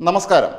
നമസ്കാരം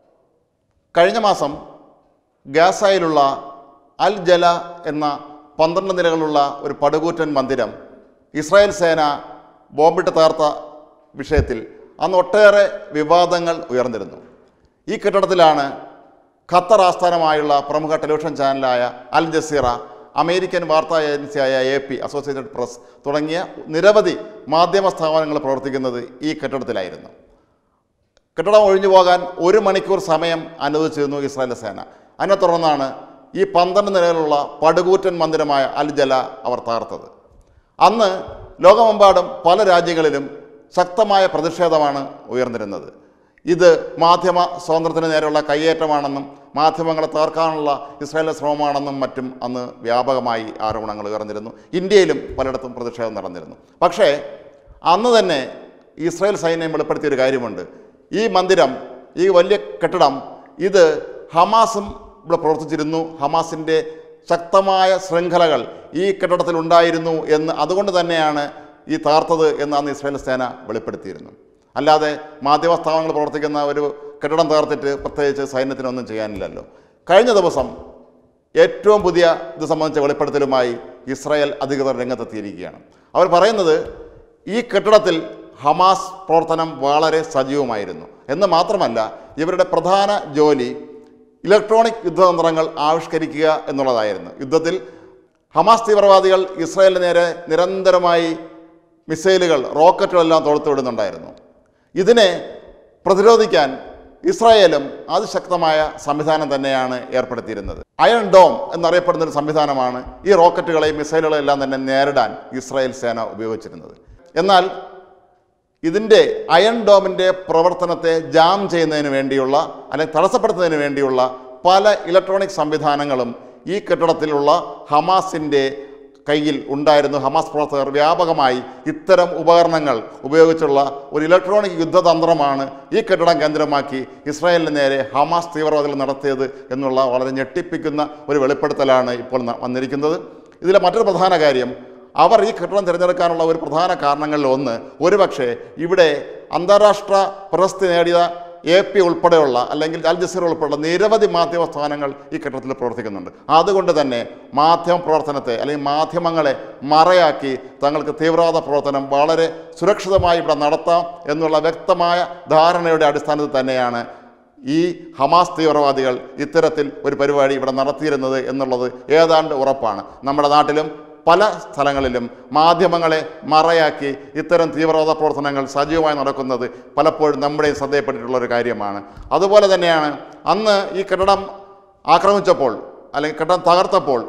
കഴിഞ്ഞ മാസം ഗാസായിലുള്ള അൽ ജല എന്ന പന്ത്രണ്ട് നിലകളുള്ള ഒരു പടുകൂറ്റൻ മന്ദിരം ഇസ്രായേൽ സേന ബോംബിട്ട് തകർത്ത വിഷയത്തിൽ അന്ന് ഒട്ടേറെ വിവാദങ്ങൾ ഉയർന്നിരുന്നു ഈ കെട്ടിടത്തിലാണ് ഖത്തർ ആസ്ഥാനമായുള്ള പ്രമുഖ ടെലിവിഷൻ ചാനലായ അൽ ജസീറ അമേരിക്കൻ വാർത്താ ഏജൻസിയായ എ പി അസോസിയേറ്റഡ് പ്രസ് തുടങ്ങിയ നിരവധി മാധ്യമ സ്ഥാപനങ്ങൾ പ്രവർത്തിക്കുന്നത് ഈ കെട്ടിടത്തിലായിരുന്നു കെട്ടിടം ഒഴിഞ്ഞു പോകാൻ ഒരു മണിക്കൂർ സമയം അനുവദിച്ചിരുന്നു ഇസ്രായേൽ സേന അതിനെ തുടർന്നാണ് ഈ പന്ത്രണ്ട് നിലയിലുള്ള പടുകൂറ്റൻ മന്ദിരമായ അൽ ജല അവർ തകർത്തത് അന്ന് ലോകമെമ്പാടും പല രാജ്യങ്ങളിലും ശക്തമായ പ്രതിഷേധമാണ് ഉയർന്നിരുന്നത് ഇത് മാധ്യമ സ്വാതന്ത്ര്യത്തിന് നേരെയുള്ള കയ്യേറ്റമാണെന്നും മാധ്യമങ്ങളെ തകർക്കാനുള്ള ഇസ്രായേലിലെ ശ്രമമാണെന്നും മറ്റും അന്ന് വ്യാപകമായി ആരോപണങ്ങൾ ഉയർന്നിരുന്നു ഇന്ത്യയിലും പലയിടത്തും പ്രതിഷേധം നടന്നിരുന്നു പക്ഷേ അന്ന് തന്നെ ഇസ്രായേൽ സൈന്യം വെളിപ്പെടുത്തിയ ഒരു കാര്യമുണ്ട് ഈ മന്ദിരം ഈ വലിയ കെട്ടിടം ഇത് ഹമാസും ഇവിടെ പ്രവർത്തിച്ചിരുന്നു ഹമാസിൻ്റെ ശക്തമായ ശൃംഖലകൾ ഈ കെട്ടിടത്തിൽ ഉണ്ടായിരുന്നു എന്ന് അതുകൊണ്ട് തന്നെയാണ് ഈ തകർത്തത് എന്ന് അന്ന് ഇസ്രായേൽ സേന വെളിപ്പെടുത്തിയിരുന്നു അല്ലാതെ മാധ്യമ സ്ഥാപനങ്ങൾ പ്രവർത്തിക്കുന്ന ഒരു കെട്ടിടം തകർത്തിട്ട് പ്രത്യേകിച്ച് സൈന്യത്തിനൊന്നും ചെയ്യാനില്ലല്ലോ കഴിഞ്ഞ ദിവസം ഏറ്റവും പുതിയ ഇത് സംബന്ധിച്ച വെളിപ്പെടുത്തലുമായി ഇസ്രായേൽ അധികൃതർ രംഗത്തെത്തിയിരിക്കുകയാണ് അവർ പറയുന്നത് ഈ കെട്ടിടത്തിൽ ഹമാസ് പ്രവർത്തനം വളരെ സജീവമായിരുന്നു എന്ന് മാത്രമല്ല ഇവരുടെ പ്രധാന ജോലി ഇലക്ട്രോണിക് യുദ്ധതന്ത്രങ്ങൾ ആവിഷ്കരിക്കുക എന്നുള്ളതായിരുന്നു യുദ്ധത്തിൽ ഹമാസ് തീവ്രവാദികൾ ഇസ്രായേലിന് നേരെ നിരന്തരമായി മിസൈലുകൾ റോക്കറ്റുകളെല്ലാം തൊടുത്തുവിടുന്നുണ്ടായിരുന്നു ഇതിനെ പ്രതിരോധിക്കാൻ ഇസ്രായേലും അതിശക്തമായ സംവിധാനം തന്നെയാണ് ഏർപ്പെടുത്തിയിരുന്നത് അയൺ ഡോം എന്നറിയപ്പെടുന്ന ഒരു സംവിധാനമാണ് ഈ റോക്കറ്റുകളെയും മിസൈലുകളെയും എല്ലാം തന്നെ നേരിടാൻ ഇസ്രായേൽ സേന ഉപയോഗിച്ചിരുന്നത് എന്നാൽ ഇതിൻ്റെ അയൺ ഡോമിൻ്റെ പ്രവർത്തനത്തെ ജാം ചെയ്യുന്നതിന് വേണ്ടിയുള്ള അല്ലെങ്കിൽ തടസ്സപ്പെടുത്തുന്നതിന് വേണ്ടിയുള്ള പല ഇലക്ട്രോണിക് സംവിധാനങ്ങളും ഈ കെട്ടിടത്തിലുള്ള ഹമാസിൻ്റെ കയ്യിൽ ഉണ്ടായിരുന്നു ഹമാസ് പ്രവർത്തകർ വ്യാപകമായി ഇത്തരം ഉപകരണങ്ങൾ ഉപയോഗിച്ചുള്ള ഒരു ഇലക്ട്രോണിക് യുദ്ധതന്ത്രമാണ് ഈ കെട്ടിടം കേന്ദ്രമാക്കി ഇസ്രായേലിന് നേരെ ഹമാസ് തീവ്രവാദികൾ നടത്തിയത് എന്നുള്ള വളരെ ഞെട്ടിപ്പിക്കുന്ന ഒരു വെളിപ്പെടുത്തലാണ് ഇപ്പോൾ ന- വന്നിരിക്കുന്നത് ഇതിലെ മറ്റൊരു പ്രധാന കാര്യം അവർ ഈ കെട്ടിടം തിരഞ്ഞെടുക്കാനുള്ള ഒരു പ്രധാന കാരണങ്ങളിൽ ഒന്ന് ഒരുപക്ഷെ ഇവിടെ അന്താരാഷ്ട്ര പ്രശസ്തി നേടിയ എ പി ഉൾപ്പെടെയുള്ള അല്ലെങ്കിൽ അൽ ജസീറ ഉൾപ്പെടെയുള്ള നിരവധി മാധ്യമ സ്ഥാനങ്ങൾ ഈ കെട്ടിടത്തിൽ പ്രവർത്തിക്കുന്നുണ്ട് അതുകൊണ്ട് തന്നെ മാധ്യമ പ്രവർത്തനത്തെ അല്ലെങ്കിൽ മാധ്യമങ്ങളെ മറയാക്കി തങ്ങൾക്ക് തീവ്രവാദ പ്രവർത്തനം വളരെ സുരക്ഷിതമായി ഇവിടെ നടത്താം എന്നുള്ള വ്യക്തമായ ധാരണയുടെ അടിസ്ഥാനത്തിൽ തന്നെയാണ് ഈ ഹമാസ് തീവ്രവാദികൾ ഇത്തരത്തിൽ ഒരു പരിപാടി ഇവിടെ നടത്തിയിരുന്നത് എന്നുള്ളത് ഏതാണ്ട് ഉറപ്പാണ് നമ്മുടെ നാട്ടിലും പല സ്ഥലങ്ങളിലും മാധ്യമങ്ങളെ മറയാക്കി ഇത്തരം തീവ്രവാദ പ്രവർത്തനങ്ങൾ സജീവമായി നടക്കുന്നത് പലപ്പോഴും നമ്മുടെയും ശ്രദ്ധയപ്പെട്ടിട്ടുള്ള ഒരു കാര്യമാണ് അതുപോലെ തന്നെയാണ് അന്ന് ഈ കെട്ടിടം ആക്രമിച്ചപ്പോൾ അല്ലെങ്കിൽ കെട്ടിടം തകർത്തപ്പോൾ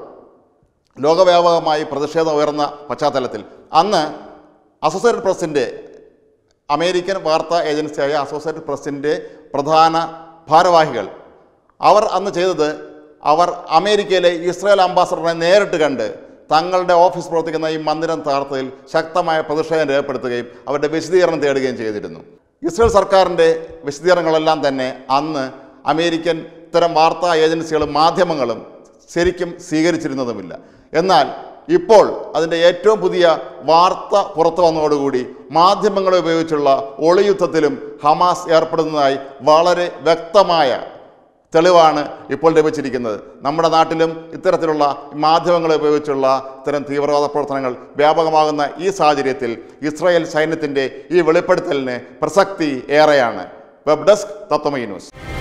ലോകവ്യാപകമായി പ്രതിഷേധം ഉയർന്ന പശ്ചാത്തലത്തിൽ അന്ന് അസോസിയേറ്റഡ് പ്രസിൻ്റെ അമേരിക്കൻ വാർത്താ ഏജൻസിയായ അസോസിയേറ്റഡ് പ്രസിൻ്റെ പ്രധാന ഭാരവാഹികൾ അവർ അന്ന് ചെയ്തത് അവർ അമേരിക്കയിലെ ഇസ്രായേൽ അംബാസഡറിനെ നേരിട്ട് കണ്ട് തങ്ങളുടെ ഓഫീസ് പ്രവർത്തിക്കുന്ന ഈ മന്ദിരം തകർത്തതിൽ ശക്തമായ പ്രതിഷേധം രേഖപ്പെടുത്തുകയും അവരുടെ വിശദീകരണം തേടുകയും ചെയ്തിരുന്നു ഇസ്രായേൽ സർക്കാരിൻ്റെ വിശദീകരണങ്ങളെല്ലാം തന്നെ അന്ന് അമേരിക്കൻ ഇത്തരം വാർത്താ ഏജൻസികളും മാധ്യമങ്ങളും ശരിക്കും സ്വീകരിച്ചിരുന്നതുമില്ല എന്നാൽ ഇപ്പോൾ അതിൻ്റെ ഏറ്റവും പുതിയ വാർത്ത പുറത്തു വന്നതോടുകൂടി മാധ്യമങ്ങളെ ഉപയോഗിച്ചുള്ള ഒളിയുദ്ധത്തിലും ഹമാസ് ഏർപ്പെടുന്നതായി വളരെ വ്യക്തമായ തെളിവാണ് ഇപ്പോൾ ലഭിച്ചിരിക്കുന്നത് നമ്മുടെ നാട്ടിലും ഇത്തരത്തിലുള്ള മാധ്യമങ്ങളെ ഉപയോഗിച്ചുള്ള ഇത്തരം തീവ്രവാദ പ്രവർത്തനങ്ങൾ വ്യാപകമാകുന്ന ഈ സാഹചര്യത്തിൽ ഇസ്രായേൽ സൈന്യത്തിൻ്റെ ഈ വെളിപ്പെടുത്തലിന് പ്രസക്തി ഏറെയാണ് വെബ് ഡെസ്ക് തത്വമൈ ന്യൂസ്